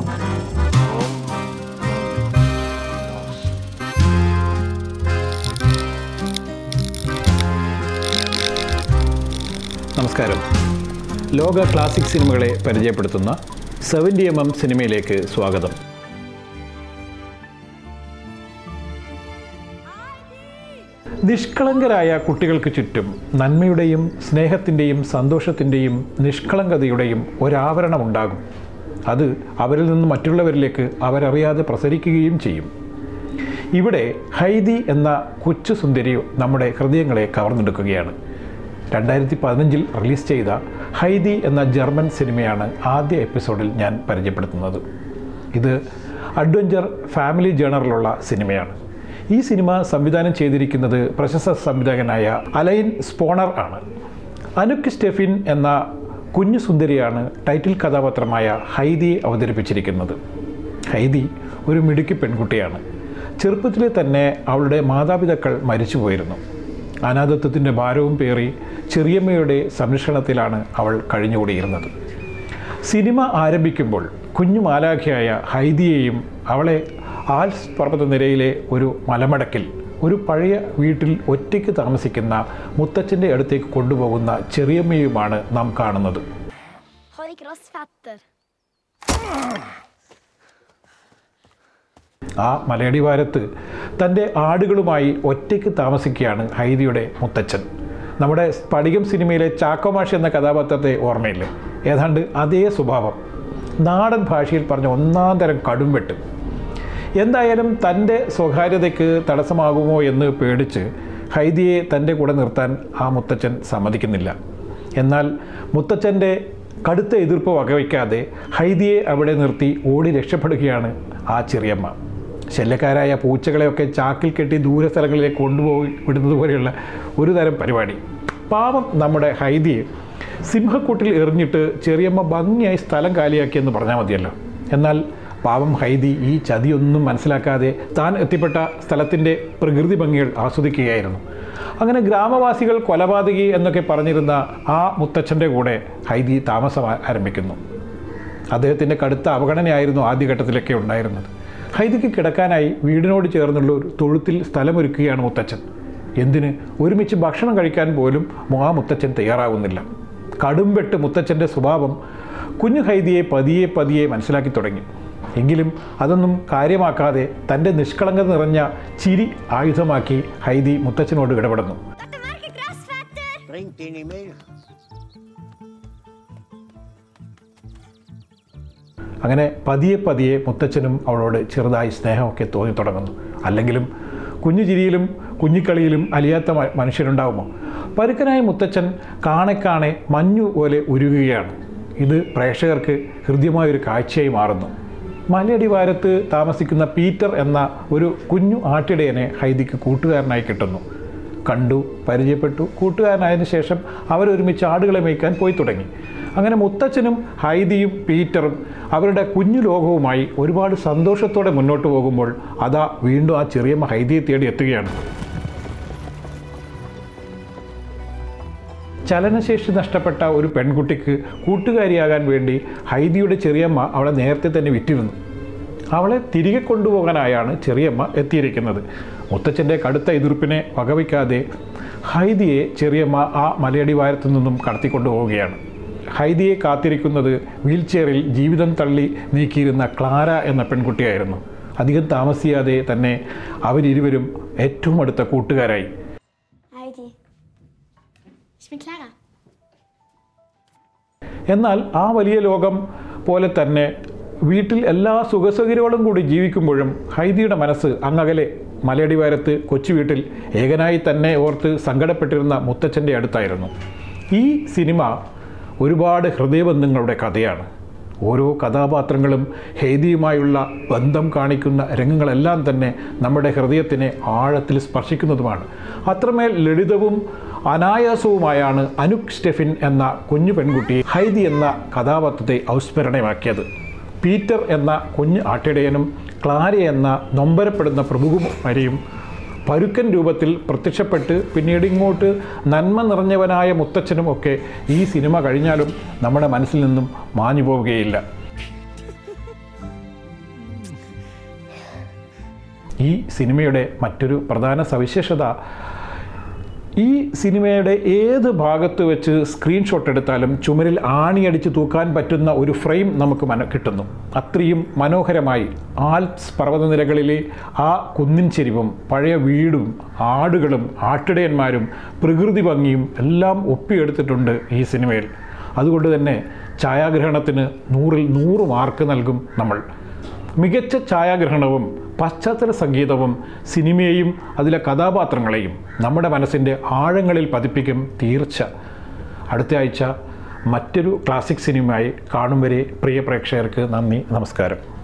നമസ്കാരം ലോക ക്ലാസിക് സിനിമകളെ പരിചയപ്പെടുത്തുന്ന സെവൻറ്റി എം എം സിനിമയിലേക്ക് സ്വാഗതം നിഷ്കളങ്കരായ കുട്ടികൾക്ക് ചുറ്റും നന്മയുടെയും സ്നേഹത്തിൻ്റെയും സന്തോഷത്തിൻ്റെയും നിഷ്കളങ്കതയുടെയും ഒരാവരണമുണ്ടാകും അത് അവരിൽ നിന്ന് മറ്റുള്ളവരിലേക്ക് അവരറിയാതെ പ്രസരിക്കുകയും ചെയ്യും ഇവിടെ ഹൈദി എന്ന കൊച്ചു സുന്ദരി നമ്മുടെ ഹൃദയങ്ങളെ കവർന്നെടുക്കുകയാണ് രണ്ടായിരത്തി പതിനഞ്ചിൽ റിലീസ് ചെയ്ത ഹൈദി എന്ന ജർമ്മൻ സിനിമയാണ് ആദ്യ എപ്പിസോഡിൽ ഞാൻ പരിചയപ്പെടുത്തുന്നത് ഇത് അഡ്വഞ്ചർ ഫാമിലി ജേണറിലുള്ള സിനിമയാണ് ഈ സിനിമ സംവിധാനം ചെയ്തിരിക്കുന്നത് പ്രശസ്ത സംവിധായകനായ അലൈൻ സ്പോണർ ആണ് അനുക് സ്റ്റെഫിൻ എന്ന കുഞ്ഞു സുന്ദരിയാണ് ടൈറ്റിൽ കഥാപാത്രമായ ഹൈദിയെ അവതരിപ്പിച്ചിരിക്കുന്നത് ഹൈദി ഒരു മിടുക്കി പെൺകുട്ടിയാണ് ചെറുപ്പത്തിലെ തന്നെ അവളുടെ മാതാപിതാക്കൾ മരിച്ചുപോയിരുന്നു അനാഥത്വത്തിൻ്റെ ഭാരവും പേറി ചെറിയമ്മയുടെ സംരക്ഷണത്തിലാണ് അവൾ കഴിഞ്ഞുകൂടിയിരുന്നത് സിനിമ ആരംഭിക്കുമ്പോൾ കുഞ്ഞു മാലാഖയായ ഹൈദിയെയും അവളെ ആൽസ് പർവ്വതനിരയിലെ ഒരു മലമടക്കിൽ ഒരു പഴയ വീട്ടിൽ ഒറ്റയ്ക്ക് താമസിക്കുന്ന മുത്തച്ഛൻ്റെ അടുത്തേക്ക് കൊണ്ടുപോകുന്ന ചെറിയമ്മയുമാണ് നാം കാണുന്നത് Har ikke rastfetter. ആ മലയടിവാരത്ത് തൻ്റെ ആടുകളുമായി ഒറ്റയ്ക്ക് താമസിക്കുകയാണ് ഹൈദിയുടെ മുത്തച്ഛൻ നമ്മുടെ സ്ഫടികം സിനിമയിലെ ചാക്കോമാഷി എന്ന കഥാപാത്രത്തെ ഓർമ്മയില്ലേ ഏതാണ്ട് അതേ സ്വഭാവം നാടൻ ഭാഷയിൽ പറഞ്ഞ ഒന്നാം തരം കടുംവെട്ട് എന്തായാലും തൻ്റെ സ്വകാര്യതയ്ക്ക് തടസ്സമാകുമോ എന്ന് പേടിച്ച് ഹൈദിയെ തൻ്റെ കൂടെ നിർത്താൻ ആ മുത്തച്ഛൻ സമ്മതിക്കുന്നില്ല എന്നാൽ മുത്തച്ഛൻ്റെ കടുത്ത എതിർപ്പ് വകവയ്ക്കാതെ ഹൈദിയെ അവിടെ നിർത്തി ഓടി രക്ഷപ്പെടുകയാണ് ആ ചെറിയമ്മ ശല്യക്കാരായ പൂച്ചകളെയൊക്കെ ചാക്കിൽ കെട്ടി ദൂര സ്ഥലങ്ങളിലേക്ക് കൊണ്ടുപോയി വിടുന്നത് പോലെയുള്ള ഒരു തരം പരിപാടി പാവം നമ്മുടെ ഹൈദിയെ സിംഹക്കൂട്ടിൽ എറിഞ്ഞിട്ട് ചെറിയമ്മ ഭംഗിയായി സ്ഥലം കാലിയാക്കിയെന്ന് പറഞ്ഞാൽ മതിയല്ലോ എന്നാൽ പാവം ഹൈദി ഈ ചതിയൊന്നും മനസ്സിലാക്കാതെ താൻ എത്തിപ്പെട്ട സ്ഥലത്തിൻ്റെ പ്രകൃതി ഭംഗികൾ ആസ്വദിക്കുകയായിരുന്നു അങ്ങനെ ഗ്രാമവാസികൾ കൊലപാതകി എന്നൊക്കെ പറഞ്ഞിരുന്ന ആ മുത്തച്ഛൻ്റെ കൂടെ ഹൈദി താമസം ആ- ആരംഭിക്കുന്നു അദ്ദേഹത്തിൻ്റെ കടുത്ത അവഗണനയായിരുന്നു ആദ്യഘട്ടത്തിലൊക്കെ ഉണ്ടായിരുന്നത് ഹൈദിക്ക് കിടക്കാനായി വീടിനോട് ചേർന്നുള്ള ഒരു തൊഴുത്തിൽ സ്ഥലമൊരുക്കുകയാണ് മുത്തച്ഛൻ എന്തിന് ഒരുമിച്ച് ഭക്ഷണം കഴിക്കാൻ പോലും ആ മുത്തച്ഛൻ തയ്യാറാവുന്നില്ല കടുംവെട്ട് മുത്തച്ഛൻ്റെ സ്വഭാവം കുഞ്ഞു ഹൈദിയെ പതിയെ പതിയെ മനസ്സിലാക്കി തുടങ്ങി എങ്കിലും അതൊന്നും കാര്യമാക്കാതെ തൻ്റെ നിഷ്കളങ്കത നിറഞ്ഞ ചിരി ആയുധമാക്കി ഹൈദി മുത്തച്ഛനോട് ഇടപെടുന്നു Dette merker gressfetter! Drink dine milk. അങ്ങനെ പതിയെ പതിയെ മുത്തച്ഛനും അവളോട് ചെറുതായി സ്നേഹമൊക്കെ തോന്നി തുടങ്ങുന്നു അല്ലെങ്കിലും കുഞ്ഞു ചിരിയിലും കുഞ്ഞിക്കളിയിലും അലിയാത്ത മ- മനുഷ്യരുണ്ടാവുമോ പരുക്കനായ മുത്തച്ഛൻ കാണെ കാണെ മഞ്ഞു പോലെ ഉരുകുകയാണ് ഇത് പ്രേക്ഷകർക്ക് ഹൃദ്യമായൊരു കാഴ്ചയായി മാറുന്നു മലയടിവാരത്ത് താമസിക്കുന്ന പീറ്റർ എന്ന ഒരു കുഞ്ഞു ആട്ടിടയനെ ഹൈദിക്ക് കൂട്ടുകാരനായി കിട്ടുന്നു കണ്ടു പരിചയപ്പെട്ടു കൂട്ടുകാരനായതിനു ശേഷം അവരൊരുമിച്ച് ആടുകളെ മേയ്ക്കാൻ പോയി തുടങ്ങി അങ്ങനെ മുത്തച്ഛനും ഹൈദിയും പീറ്ററും അവരുടെ കുഞ്ഞു ലോകവുമായി ഒരുപാട് സന്തോഷത്തോടെ മുന്നോട്ട് പോകുമ്പോൾ അതാ വീണ്ടും ആ ചെറിയമ്മ ഹൈദിയെ തേടി എത്തുകയാണ് ചലനശേഷി നഷ്ടപ്പെട്ട ഒരു പെൺകുട്ടിക്ക് കൂട്ടുകാരിയാകാൻ വേണ്ടി ഹൈദിയുടെ ചെറിയമ്മ അവളെ നേരത്തെ തന്നെ വിറ്റിരുന്നു അവളെ തിരികെ കൊണ്ടുപോകാനായാണ് ചെറിയമ്മ എത്തിയിരിക്കുന്നത് മുത്തച്ഛൻ്റെ കടുത്ത എതിർപ്പിനെ വകവയ്ക്കാതെ ഹൈദിയെ ചെറിയമ്മ ആ മലയടിവാരത്തു നിന്നും കടത്തിക്കൊണ്ടുപോവുകയാണ് ഹൈദിയെ കാത്തിരിക്കുന്നത് വീൽചെയറിൽ ജീവിതം തള്ളി നീക്കിയിരുന്ന ക്ലാര എന്ന പെൺകുട്ടിയായിരുന്നു അധികം താമസിയാതെ തന്നെ അവരിരുവരും ഏറ്റവും അടുത്ത കൂട്ടുകാരായി Heidi. Ich bin Clara. എന്നാൽ ആ വലിയ ലോകം പോലെ തന്നെ വീട്ടിൽ എല്ലാ സുഖസൗകര്യങ്ങളും കൂടി ജീവിക്കുമ്പോഴും ഹൈദിയുടെ മനസ്സ് അങ്ങകലെ മലയടിവാരത്ത് കൊച്ചു വീട്ടിൽ ഏകനായി തന്നെ ഓർത്ത് സങ്കടപ്പെട്ടിരുന്ന മുത്തച്ഛൻ്റെ അടുത്തായിരുന്നു ഈ സിനിമ ഒരുപാട് ഹൃദയബന്ധങ്ങളുടെ കഥയാണ് ഓരോ കഥാപാത്രങ്ങളും ഹൈദിയുമായുള്ള ബന്ധം കാണിക്കുന്ന രംഗങ്ങളെല്ലാം തന്നെ നമ്മുടെ ഹൃദയത്തിനെ ആഴത്തിൽ സ്പർശിക്കുന്നതുമാണ് അത്രമേൽ ലളിതവും അനായാസവുമായാണ് അനുക് സ്റ്റെഫിൻ എന്ന കുഞ്ഞു പെൺകുട്ടി ഹൈദി എന്ന കഥാപാത്രത്തെ ഔസ്മരണമാക്കിയത് പീറ്റർ എന്ന കുഞ്ഞ് ആട്ടിടയനും ക്ലാര എന്ന നൊമ്പരപ്പെടുന്ന പ്രഭുകുമാരിയും പരുക്കൻ രൂപത്തിൽ പ്രത്യക്ഷപ്പെട്ട് പിന്നീട് ഇങ്ങോട്ട് നന്മ നിറഞ്ഞവനായ മുത്തച്ഛനും ഒക്കെ ഈ സിനിമ കഴിഞ്ഞാലും നമ്മുടെ മനസ്സിൽ നിന്നും മാഞ്ഞു പോവുകയില്ല ഈ സിനിമയുടെ മറ്റൊരു പ്രധാന സവിശേഷത ഈ സിനിമയുടെ ഏത് ഭാഗത്ത് വെച്ച് സ്ക്രീൻഷോട്ട് എടുത്താലും ചുമരിൽ ആണിയടിച്ച് തൂക്കാൻ പറ്റുന്ന ഒരു ഫ്രെയിം നമുക്ക് മന കിട്ടുന്നു അത്രയും മനോഹരമായി ആൽപ്സ് പർവ്വതനിരകളിലെ ആ കുന്നിൻ ചെരിവും പഴയ വീടും ആടുകളും ആട്ടിടയന്മാരും പ്രകൃതി ഭംഗിയും എല്ലാം ഒപ്പിയെടുത്തിട്ടുണ്ട് ഈ സിനിമയിൽ അതുകൊണ്ട് തന്നെ ഛായാഗ്രഹണത്തിന് നൂറിൽ നൂറ് മാർക്ക് നൽകും നമ്മൾ മികച്ച ഛായാഗ്രഹണവും പശ്ചാത്തല സംഗീതവും സിനിമയെയും അതിലെ കഥാപാത്രങ്ങളെയും നമ്മുടെ മനസ്സിൻ്റെ ആഴങ്ങളിൽ പതിപ്പിക്കും തീർച്ച അടുത്ത ആഴ്ച മറ്റൊരു ക്ലാസിക് സിനിമയായി കാണും വരെ പ്രിയ പ്രേക്ഷകർക്ക് നന്ദി നമസ്കാരം